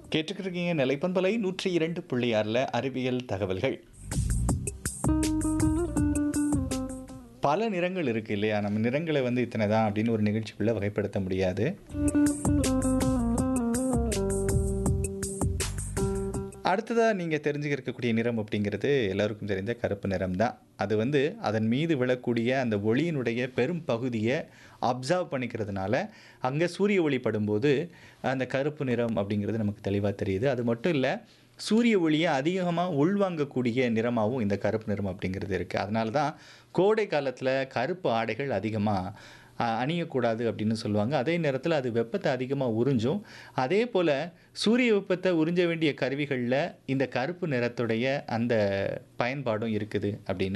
கேட்டுக்கிட்டு நிலைப்பண்பலை நூற்றி இரண்டு புள்ளி ஆறில் அறிவியல் தகவல்கள் பல நிறங்கள் இருக்குது இல்லையா நம்ம நிறங்களை வந்து இத்தனை தான் அப்படின்னு ஒரு நிகழ்ச்சிக்குள்ளே வகைப்படுத்த முடியாது அடுத்ததாக நீங்கள் தெரிஞ்சுக்க இருக்கக்கூடிய நிறம் அப்படிங்கிறது எல்லாருக்கும் தெரிந்த கருப்பு நிறம் தான் அது வந்து அதன் மீது விழக்கூடிய அந்த ஒளியினுடைய பெரும் பகுதியை அப்சர்வ் பண்ணிக்கிறதுனால அங்கே சூரிய ஒளி படும்போது அந்த கருப்பு நிறம் அப்படிங்கிறது நமக்கு தெளிவாக தெரியுது அது மட்டும் இல்லை சூரிய ஒளியை அதிகமாக உள்வாங்கக்கூடிய நிறமாகவும் இந்த கருப்பு நிறம் அப்படிங்கிறது இருக்குது அதனால தான் கோடை காலத்தில் கருப்பு ஆடைகள் அதிகமாக அஹ், அணியக்கூடாது அப்படின்னு சொல்லுவாங்க அதே நேரத்தில் அது வெப்பத்தை அதிகமாக உறிஞ்சும் அதே போல் சூரிய வெப்பத்தை உறிஞ்ச வேண்டிய கருவிகளில் இந்த கருப்பு நிறத்துடைய அந்த பயன்பாடும் இருக்குது அப்படின்னு